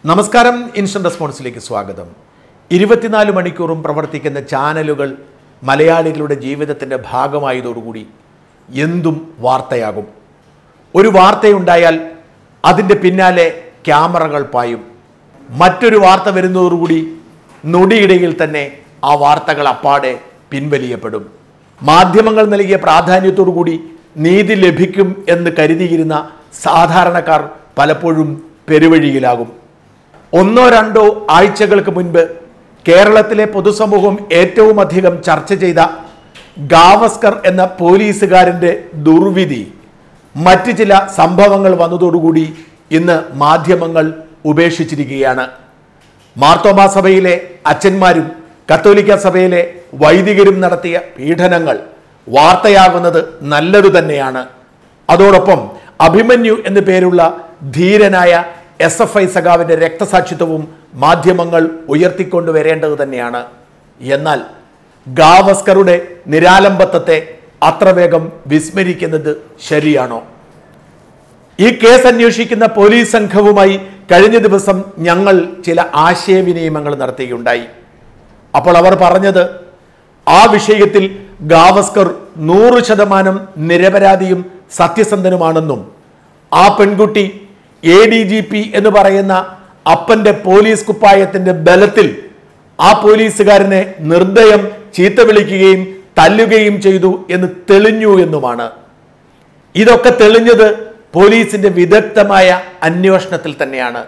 നമസ്കാരം ഇൻസ്റ്റന്റ് റെസ്പോൺസിലേക്ക് സ്വാഗതം ഇരുപത്തിനാല് മണിക്കൂറും പ്രവർത്തിക്കുന്ന ചാനലുകൾ മലയാളികളുടെ ജീവിതത്തിൻ്റെ ഭാഗമായതോടുകൂടി എന്തും വാർത്തയാകും ഒരു വാർത്തയുണ്ടായാൽ അതിൻ്റെ പിന്നാലെ ക്യാമറകൾ പായും മറ്റൊരു വാർത്ത വരുന്നതോടുകൂടി നൊടിയിടയിൽ തന്നെ ആ വാർത്തകൾ അപ്പാടെ പിൻവലിയപ്പെടും മാധ്യമങ്ങൾ നൽകിയ പ്രാധാന്യത്തോടുകൂടി നീതി ലഭിക്കും എന്ന് കരുതിയിരുന്ന സാധാരണക്കാർ പലപ്പോഴും പെരുവഴിയിലാകും ഒന്നോ രണ്ടോ ആഴ്ചകൾക്ക് മുൻപ് കേരളത്തിലെ പൊതുസമൂഹം ഏറ്റവും അധികം ചർച്ച ചെയ്ത ഗാവസ്കർ എന്ന പോലീസുകാരൻ്റെ ദുർവിധി മറ്റു ചില സംഭവങ്ങൾ വന്നതോടുകൂടി ഇന്ന് മാധ്യമങ്ങൾ ഉപേക്ഷിച്ചിരിക്കുകയാണ് മാർത്തോമാ സഭയിലെ അച്ഛന്മാരും കത്തോലിക്ക സഭയിലെ വൈദികരും നടത്തിയ പീഡനങ്ങൾ വാർത്തയാകുന്നത് നല്ലതു തന്നെയാണ് അതോടൊപ്പം അഭിമന്യു എന്നു പേരുള്ള ധീരനായ എസ് എഫ് ഐ സഖാവിന്റെ രക്തസാക്ഷിത്വവും മാധ്യമങ്ങൾ ഉയർത്തിക്കൊണ്ടുവരേണ്ടത് തന്നെയാണ് എന്നാൽ ഗാവസ്കറുടെ നിരാലംബത്വത്തെ അത്ര വേഗം വിസ്മരിക്കുന്നത് ശരിയാണോ ഈ കേസ് അന്വേഷിക്കുന്ന പോലീസ് സംഘവുമായി കഴിഞ്ഞ ദിവസം ഞങ്ങൾ ചില ആശയവിനിയമങ്ങൾ നടത്തുകയുണ്ടായി അപ്പോൾ അവർ പറഞ്ഞത് ആ വിഷയത്തിൽ ഗാവസ്കർ നൂറ് ശതമാനം നിരപരാധിയും സത്യസന്ധനുമാണെന്നും ആ പെൺകുട്ടി എ ഡി ജി പി എന്ന് പറയുന്ന അപ്പന്റെ പോലീസ് കുപ്പായത്തിന്റെ ബലത്തിൽ ആ പോലീസുകാരനെ നിർദ്ദയം ചീത്ത വിളിക്കുകയും തല്ലുകയും ചെയ്തു എന്ന് തെളിഞ്ഞു എന്നുമാണ് ഇതൊക്കെ തെളിഞ്ഞത് പോലീസിന്റെ വിദഗ്ധമായ അന്വേഷണത്തിൽ തന്നെയാണ്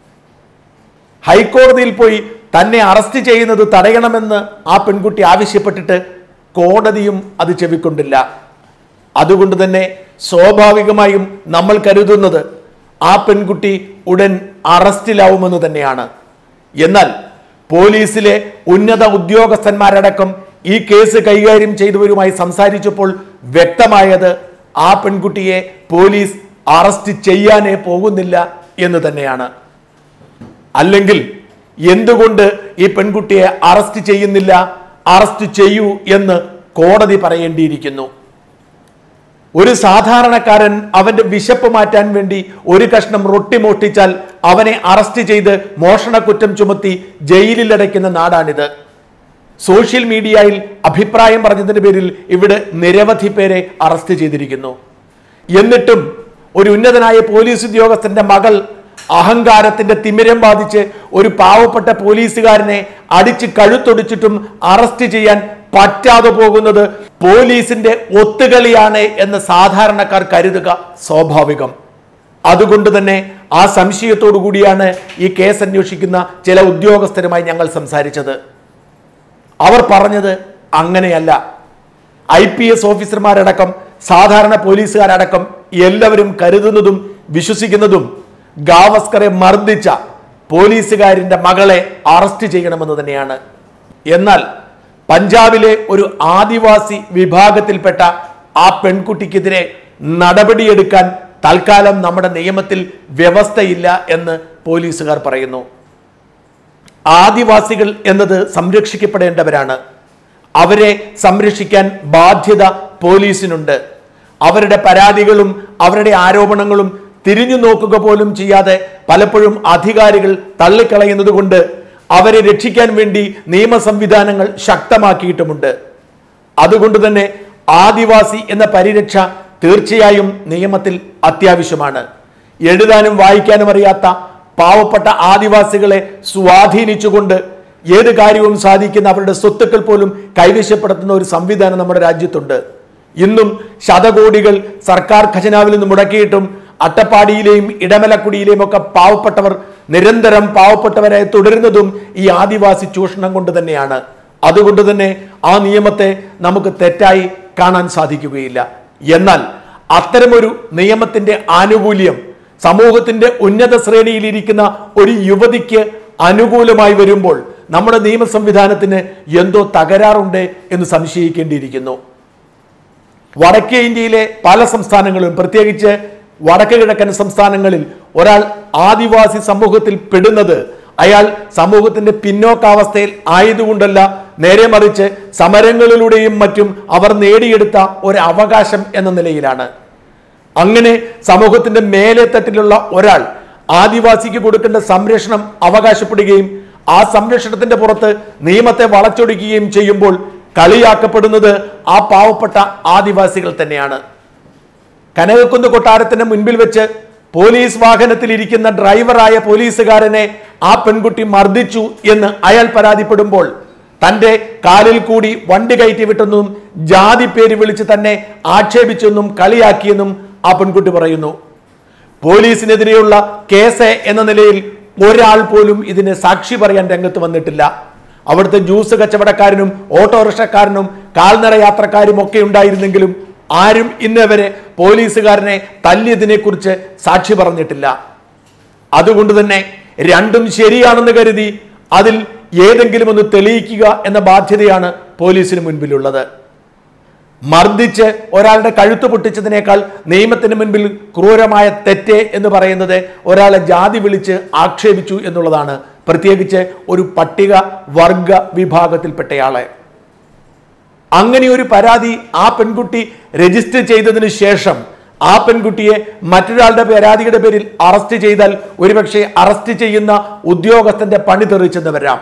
ഹൈക്കോടതിയിൽ പോയി തന്നെ അറസ്റ്റ് ചെയ്യുന്നത് തടയണമെന്ന് ആ പെൺകുട്ടി ആവശ്യപ്പെട്ടിട്ട് കോടതിയും അത് ചെവിക്കൊണ്ടില്ല അതുകൊണ്ട് തന്നെ സ്വാഭാവികമായും നമ്മൾ കരുതുന്നത് ആ പെൺകുട്ടി ഉടൻ അറസ്റ്റിലാവുമെന്ന് തന്നെയാണ് എന്നാൽ പോലീസിലെ ഉന്നത ഉദ്യോഗസ്ഥന്മാരടക്കം ഈ കേസ് കൈകാര്യം ചെയ്തവരുമായി സംസാരിച്ചപ്പോൾ വ്യക്തമായത് ആ പെൺകുട്ടിയെ പോലീസ് അറസ്റ്റ് ചെയ്യാനേ പോകുന്നില്ല എന്ന് തന്നെയാണ് അല്ലെങ്കിൽ എന്തുകൊണ്ട് ഈ പെൺകുട്ടിയെ അറസ്റ്റ് ചെയ്യുന്നില്ല അറസ്റ്റ് ചെയ്യൂ എന്ന് കോടതി പറയേണ്ടിയിരിക്കുന്നു ഒരു സാധാരണക്കാരൻ അവന്റെ വിശപ്പ് മാറ്റാൻ വേണ്ടി ഒരു കഷ്ണം റൊട്ടി മോഷ്ടിച്ചാൽ അവനെ അറസ്റ്റ് ചെയ്ത് മോഷണക്കുറ്റം ചുമത്തി ജയിലിൽ അടയ്ക്കുന്ന നാടാണിത് സോഷ്യൽ മീഡിയയിൽ അഭിപ്രായം പറഞ്ഞതിന്റെ പേരിൽ ഇവിടെ നിരവധി പേരെ അറസ്റ്റ് ചെയ്തിരിക്കുന്നു എന്നിട്ടും ഒരു ഉന്നതനായ പോലീസ് ഉദ്യോഗസ്ഥന്റെ മകൾ അഹങ്കാരത്തിന്റെ തിമിരം ബാധിച്ച് ഒരു പാവപ്പെട്ട പോലീസുകാരനെ അടിച്ച് കഴുത്തൊടിച്ചിട്ടും അറസ്റ്റ് ചെയ്യാൻ പറ്റാതെ പോകുന്നത് പോലീസിന്റെ ഒത്തുകളിയാണ് എന്ന് സാധാരണക്കാർ കരുതുക സ്വാഭാവികം അതുകൊണ്ട് തന്നെ ആ സംശയത്തോടു കൂടിയാണ് ഈ കേസ് അന്വേഷിക്കുന്ന ചില ഉദ്യോഗസ്ഥരുമായി ഞങ്ങൾ സംസാരിച്ചത് അവർ പറഞ്ഞത് അങ്ങനെയല്ല ഐ പി എസ് ഓഫീസർമാരടക്കം സാധാരണ പോലീസുകാരടക്കം എല്ലാവരും കരുതുന്നതും വിശ്വസിക്കുന്നതും ഗാവസ്കറെ മർദ്ദിച്ച പോലീസുകാരിന്റെ മകളെ അറസ്റ്റ് ചെയ്യണമെന്ന് തന്നെയാണ് എന്നാൽ പഞ്ചാബിലെ ഒരു ആദിവാസി വിഭാഗത്തിൽപ്പെട്ട ആ പെൺകുട്ടിക്കെതിരെ നടപടിയെടുക്കാൻ തൽക്കാലം നമ്മുടെ നിയമത്തിൽ വ്യവസ്ഥയില്ല എന്ന് പോലീസുകാർ പറയുന്നു ആദിവാസികൾ എന്നത് സംരക്ഷിക്കപ്പെടേണ്ടവരാണ് അവരെ സംരക്ഷിക്കാൻ ബാധ്യത പോലീസിനുണ്ട് അവരുടെ പരാതികളും അവരുടെ ആരോപണങ്ങളും തിരിഞ്ഞു നോക്കുക പോലും ചെയ്യാതെ പലപ്പോഴും അധികാരികൾ തള്ളിക്കളയുന്നത് കൊണ്ട് അവരെ രക്ഷിക്കാൻ വേണ്ടി നിയമ സംവിധാനങ്ങൾ ശക്തമാക്കിയിട്ടുമുണ്ട് അതുകൊണ്ട് തന്നെ ആദിവാസി എന്ന പരിരക്ഷ തീർച്ചയായും നിയമത്തിൽ അത്യാവശ്യമാണ് എഴുതാനും വായിക്കാനും അറിയാത്ത പാവപ്പെട്ട ആദിവാസികളെ സ്വാധീനിച്ചുകൊണ്ട് ഏത് കാര്യവും സാധിക്കുന്ന അവരുടെ സ്വത്തുക്കൾ പോലും കൈവശപ്പെടുത്തുന്ന ഒരു സംവിധാനം നമ്മുടെ രാജ്യത്തുണ്ട് ഇന്നും ശതകോടികൾ സർക്കാർ ഖജനാവിൽ നിന്ന് മുടക്കിയിട്ടും അട്ടപ്പാടിയിലെയും ഇടമലക്കുടിയിലെയും ഒക്കെ പാവപ്പെട്ടവർ നിരന്തരം പാവപ്പെട്ടവരായി തുടരുന്നതും ഈ ആദിവാസി ചൂഷണം കൊണ്ട് തന്നെയാണ് അതുകൊണ്ട് തന്നെ ആ നിയമത്തെ നമുക്ക് തെറ്റായി കാണാൻ സാധിക്കുകയില്ല എന്നാൽ അത്തരമൊരു നിയമത്തിന്റെ ആനുകൂല്യം സമൂഹത്തിന്റെ ഉന്നത ശ്രേണിയിലിരിക്കുന്ന ഒരു യുവതിക്ക് അനുകൂലമായി വരുമ്പോൾ നമ്മുടെ നിയമ സംവിധാനത്തിന് എന്തോ തകരാറുണ്ട് എന്ന് സംശയിക്കേണ്ടിയിരിക്കുന്നു വടക്കേ ഇന്ത്യയിലെ പല സംസ്ഥാനങ്ങളിലും പ്രത്യേകിച്ച് വടക്ക് കിഴക്കൻ സംസ്ഥാനങ്ങളിൽ ഒരാൾ ആദിവാസി സമൂഹത്തിൽ പെടുന്നത് അയാൾ സമൂഹത്തിന്റെ പിന്നോക്കാവസ്ഥയിൽ ആയതുകൊണ്ടല്ല നേരെ മറിച്ച് സമരങ്ങളിലൂടെയും മറ്റും അവർ നേടിയെടുത്ത ഒരു അവകാശം എന്ന നിലയിലാണ് അങ്ങനെ സമൂഹത്തിന്റെ മേലെ തട്ടിലുള്ള ഒരാൾ ആദിവാസിക്ക് കൊടുക്കേണ്ട സംരക്ഷണം അവകാശപ്പെടുകയും ആ സംരക്ഷണത്തിന്റെ പുറത്ത് നിയമത്തെ വളച്ചൊടിക്കുകയും ചെയ്യുമ്പോൾ കളിയാക്കപ്പെടുന്നത് ആ പാവപ്പെട്ട ആദിവാസികൾ തന്നെയാണ് കനകക്കുന്ന് കൊട്ടാരത്തിന്റെ മുൻപിൽ വെച്ച് പോലീസ് വാഹനത്തിൽ ഇരിക്കുന്ന ഡ്രൈവറായ പോലീസുകാരനെ ആ പെൺകുട്ടി മർദ്ദിച്ചു എന്ന് അയാൾ പരാതിപ്പെടുമ്പോൾ തന്റെ കാലിൽ കൂടി വണ്ടി കയറ്റി വിട്ടെന്നും ജാതി പേര് വിളിച്ച് തന്നെ ആക്ഷേപിച്ചെന്നും കളിയാക്കിയെന്നും ആ പെൺകുട്ടി പറയുന്നു പോലീസിനെതിരെയുള്ള കേസ് എന്ന നിലയിൽ ഒരാൾ പോലും ഇതിന് സാക്ഷി പറയാൻ രംഗത്ത് വന്നിട്ടില്ല അവിടുത്തെ ജ്യൂസ് കച്ചവടക്കാരനും ഓട്ടോറിക്ഷക്കാരനും കാൽനട യാത്രക്കാരും ഒക്കെ ഉണ്ടായിരുന്നെങ്കിലും ആരും ഇന്ന് വരെ പോലീസുകാരനെ തല്ലിയതിനെ കുറിച്ച് സാക്ഷി പറഞ്ഞിട്ടില്ല അതുകൊണ്ട് തന്നെ രണ്ടും ശരിയാണെന്ന് കരുതി അതിൽ ഏതെങ്കിലും ഒന്ന് തെളിയിക്കുക എന്ന ബാധ്യതയാണ് പോലീസിന് മുൻപിലുള്ളത് മർദ്ദിച്ച് ഒരാളുടെ കഴുത്ത് പൊട്ടിച്ചതിനേക്കാൾ നിയമത്തിന് മുൻപിൽ ക്രൂരമായ തെറ്റ് എന്ന് പറയുന്നത് ഒരാളെ ജാതി വിളിച്ച് ആക്ഷേപിച്ചു എന്നുള്ളതാണ് പ്രത്യേകിച്ച് ഒരു പട്ടിക വർഗ വിഭാഗത്തിൽപ്പെട്ടയാളെ അങ്ങനെ ഒരു പരാതി ആ പെൺകുട്ടി രജിസ്റ്റർ ചെയ്തതിനു ശേഷം ആ പെൺകുട്ടിയെ മറ്റൊരാളുടെ പരാതിയുടെ പേരിൽ അറസ്റ്റ് ചെയ്താൽ ഒരുപക്ഷെ അറസ്റ്റ് ചെയ്യുന്ന ഉദ്യോഗസ്ഥന്റെ പണി തെറിച്ചെന്ന് വരാം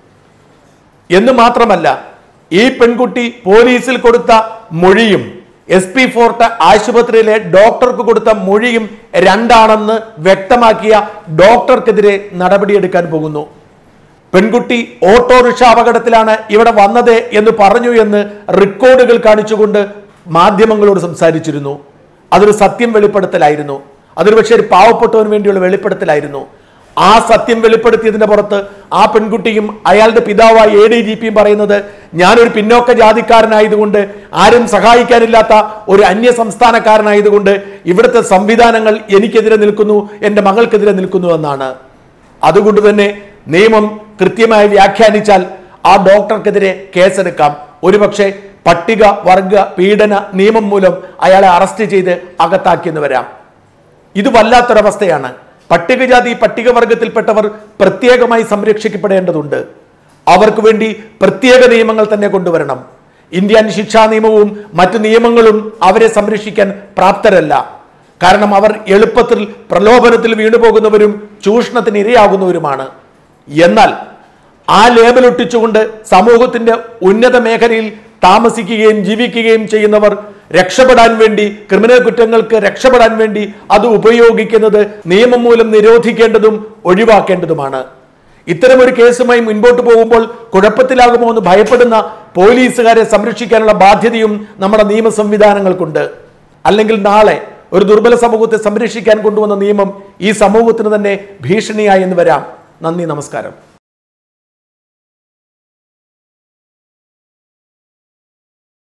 എന്ന് മാത്രമല്ല ഈ പെൺകുട്ടി പോലീസിൽ കൊടുത്ത മൊഴിയും എസ് പി ഫോർട്ട് ആശുപത്രിയിലെ ഡോക്ടർക്ക് കൊടുത്ത മൊഴിയും രണ്ടാണെന്ന് വ്യക്തമാക്കിയ ഡോക്ടർക്കെതിരെ നടപടിയെടുക്കാൻ പോകുന്നു പെൺകുട്ടി ഓട്ടോറിക്ഷ അപകടത്തിലാണ് ഇവിടെ വന്നത് എന്ന് പറഞ്ഞു എന്ന് റെക്കോർഡുകൾ കാണിച്ചുകൊണ്ട് മാധ്യമങ്ങളോട് സംസാരിച്ചിരുന്നു അതൊരു സത്യം വെളിപ്പെടുത്തലായിരുന്നു അതൊരു പക്ഷേ ഒരു പാവപ്പെട്ടവന് വേണ്ടിയുള്ള വെളിപ്പെടുത്തലായിരുന്നു ആ സത്യം വെളിപ്പെടുത്തിയതിന്റെ പുറത്ത് ആ പെൺകുട്ടിയും അയാളുടെ പിതാവായ എ ഡി ജി പിയും പറയുന്നത് ഞാനൊരു പിന്നോക്ക ജാതിക്കാരനായതുകൊണ്ട് ആരും സഹായിക്കാനില്ലാത്ത ഒരു അന്യ സംസ്ഥാനക്കാരനായതുകൊണ്ട് ഇവിടുത്തെ സംവിധാനങ്ങൾ എനിക്കെതിരെ നിൽക്കുന്നു എൻ്റെ മകൾക്കെതിരെ നിൽക്കുന്നു എന്നാണ് അതുകൊണ്ട് തന്നെ നിയമം കൃത്യമായി വ്യാഖ്യാനിച്ചാൽ ആ ഡോക്ടർക്കെതിരെ കേസെടുക്കാം ഒരുപക്ഷെ പട്ടിക വർഗ പീഡന നിയമം മൂലം അയാളെ അറസ്റ്റ് ചെയ്ത് അകത്താക്കിയെന്ന് വരാം ഇത് വല്ലാത്തൊരവസ്ഥയാണ് പട്ടികജാതി പട്ടികവർഗത്തിൽപ്പെട്ടവർ പ്രത്യേകമായി സംരക്ഷിക്കപ്പെടേണ്ടതുണ്ട് അവർക്ക് വേണ്ടി പ്രത്യേക നിയമങ്ങൾ തന്നെ കൊണ്ടുവരണം ഇന്ത്യൻ ശിക്ഷാ നിയമവും മറ്റു നിയമങ്ങളും അവരെ സംരക്ഷിക്കാൻ പ്രാപ്തരല്ല കാരണം അവർ എളുപ്പത്തിൽ പ്രലോഭനത്തിൽ വീണുപോകുന്നവരും ചൂഷണത്തിന് ഇരയാകുന്നവരുമാണ് എന്നാൽ ആ ലേബൽ ഒട്ടിച്ചുകൊണ്ട് സമൂഹത്തിന്റെ ഉന്നത മേഖലയിൽ താമസിക്കുകയും ജീവിക്കുകയും ചെയ്യുന്നവർ രക്ഷപ്പെടാൻ വേണ്ടി ക്രിമിനൽ കുറ്റങ്ങൾക്ക് രക്ഷപ്പെടാൻ വേണ്ടി അത് ഉപയോഗിക്കുന്നത് നിയമം മൂലം നിരോധിക്കേണ്ടതും ഒഴിവാക്കേണ്ടതുമാണ് ഇത്തരമൊരു കേസുമായി മുൻപോട്ട് പോകുമ്പോൾ കുഴപ്പത്തിലാകുമോ എന്ന് ഭയപ്പെടുന്ന പോലീസുകാരെ സംരക്ഷിക്കാനുള്ള ബാധ്യതയും നമ്മുടെ നിയമ സംവിധാനങ്ങൾക്കുണ്ട് അല്ലെങ്കിൽ നാളെ ഒരു ദുർബല സമൂഹത്തെ സംരക്ഷിക്കാൻ കൊണ്ടുവന്ന നിയമം ഈ സമൂഹത്തിന് തന്നെ ഭീഷണിയായി എന്ന് വരാം നന്ദി നമസ്കാരം